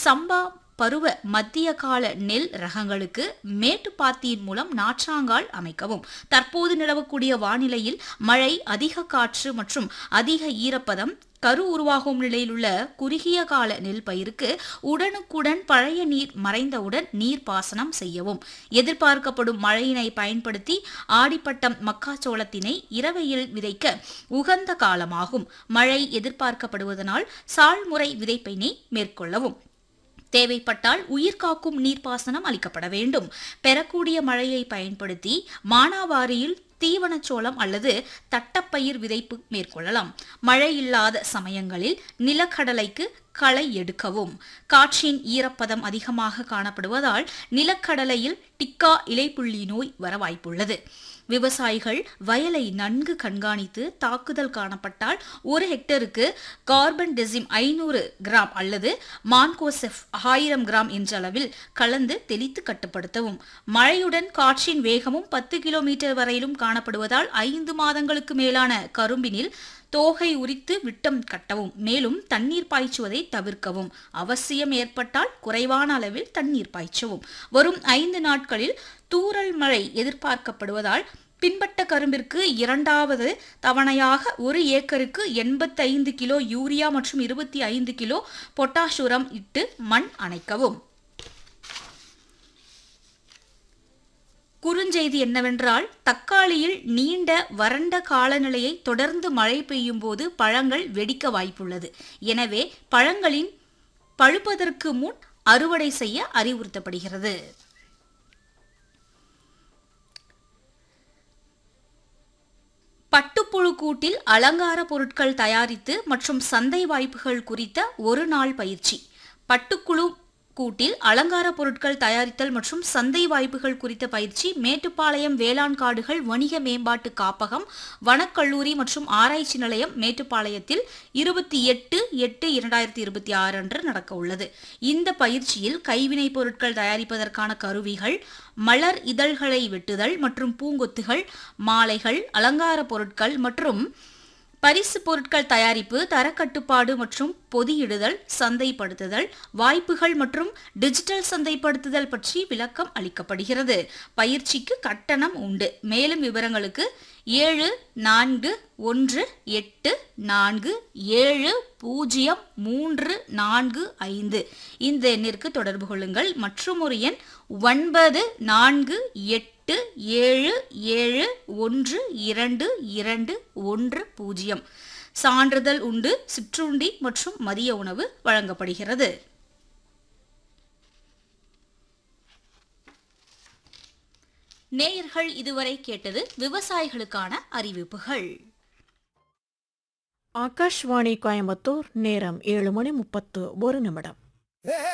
சம்பா பருவ மத்திய கால நெல் ரகங்களுக்கு மேட்டுப்பாத்தியின் மூலம் நாற்றாங்கால் அமைக்கவும் தற்போது நிலவக்கூடிய வானிலையில் மழை அதிக காற்று மற்றும் அதிக ஈரப்பதம் கரு உருவாகும் நிலையில் உள்ள குறுகிய கால நெல் பயிருக்கு உடனுக்குடன் பழைய நீர் மறைந்தவுடன் நீர்ப்பாசனம் செய்யவும் எதிர்பார்க்கப்படும் மழையினை பயன்படுத்தி ஆடிப்பட்டம் மக்காச்சோளத்தினை இரவையில் விதைக்க உகந்த காலமாகும் மழை எதிர்பார்க்கப்படுவதனால் சால்முறை விதைப்பினை மேற்கொள்ளவும் தேவைப்பட்டால் உயிர்காக்கும் நீர்ப்பாசனம் அளிக்கப்பட வேண்டும் பெறக்கூடிய மழையை பயன்படுத்தி மானாவாரியில் தீவனச்சோளம் அல்லது தட்டப்பயிர் விதைப்பு மேற்கொள்ளலாம் மழை இல்லாத சமயங்களில் நிலக்கடலைக்கு களை எடுக்கவும் காற்றின் ஈரப்பதம் அதிகமாக காணப்படுவதால் நிலக்கடலையில் டிக்கா இலைப்புள்ளி நோய் வர வாய்ப்புள்ளது விவசாயிகள் வயலை நன்கு கண்காணித்து தாக்குதல் காணப்பட்டால் ஒரு ஹெக்டருக்கு கார்பன் டெசிம் ஐநூறு கிராம் அல்லது மான்கோசெஃப் ஆயிரம் கிராம் என்ற அளவில் கலந்து தெளித்து கட்டுப்படுத்தவும் மழையுடன் காற்றின் வேகமும் பத்து கிலோமீட்டர் வரையிலும் காணப்படுவதால் ஐந்து மாதங்களுக்கு மேலான கரும்பினில் தோகை உரித்து விட்டம் கட்டவும் மேலும் தண்ணீர் பாய்ச்சுவதை தவிர்க்கவும் அவசியம் ஏற்பட்டால் குறைவான அளவில் தண்ணீர் பாய்ச்சவும் வரும் ஐந்து நாட்களில் தூறல் மழை எதிர்பார்க்கப்படுவதால் பின்பட்ட கரும்பிற்கு இரண்டாவது தவணையாக ஒரு ஏக்கருக்கு எண்பத்தைந்து கிலோ யூரியா மற்றும் இருபத்தி ஐந்து கிலோ பொட்டாஷ் உரம் இட்டு மண் அணைக்கவும் குறுஞ்செய்தி என்னவென்றால் தக்காளியில் நீண்ட வறண்ட காலநிலையை தொடர்ந்து மழை பெய்யும் போது பழங்கள் வெடிக்க வாய்ப்புள்ளது எனவே பழங்களின் பழுப்பதற்கு முன் அறுவடை செய்ய அறிவுறுத்தப்படுகிறது பட்டுப்புழு கூட்டில் அலங்கார பொருட்கள் தயாரித்து மற்றும் சந்தை வாய்ப்புகள் குறித்த ஒரு நாள் பயிற்சி பட்டுக்குழு கூட்டில் அலங்கார பொருட்கள் தயாரித்தல் மற்றும் சந்தை வாய்ப்புகள் குறித்த பயிற்சி மேட்டுப்பாளையம் வேளாண் காடுகள் வணிக மேம்பாட்டு காப்பகம் வனக்கல்லூரி மற்றும் ஆராய்ச்சி நிலையம் மேட்டுப்பாளையத்தில் இருபத்தி எட்டு எட்டு இரண்டாயிரத்தி இருபத்தி ஆறு அன்று நடக்க உள்ளது இந்த பயிற்சியில் கைவினைப் பொருட்கள் தயாரிப்பதற்கான கருவிகள் மலர் இதழ்களை வெட்டுதல் மற்றும் பூங்கொத்துகள் மாலைகள் அலங்கார பொருட்கள் மற்றும் பரிசு பொருட்கள் தயாரிப்பு தரக்கட்டுப்பாடு மற்றும் பொதியிடுதல் சந்தைப்படுத்துதல் வாய்ப்புகள் மற்றும் டிஜிட்டல் சந்தைப்படுத்துதல் பற்றி விளக்கம் அளிக்கப்படுகிறது பயிற்சிக்கு கட்டணம் உண்டு மேலும் விவரங்களுக்கு ஏழு நான்கு ஒன்று எட்டு நான்கு ஏழு பூஜ்ஜியம் மூன்று நான்கு ஐந்து இந்த எண்ணிற்கு தொடர்பு கொள்ளுங்கள் மற்றும் ஒரு எண் ஒன்பது நான்கு எட்டு ஏழு ஏழு ஒன்று இரண்டு இரண்டு ஒன்று பூஜ்ஜியம் சான்றிதழ் உண்டு சிற்றுண்டி மற்றும் மதிய உணவு வழங்கப்படுகிறது நேயர்கள் இதுவரை கேட்டது விவசாயிகளுக்கான அறிவிப்புகள் ஆகாஷ்வாணி கோயம்புத்தூர் நேரம் ஏழு மணி முப்பத்து ஒரு நிமிடம்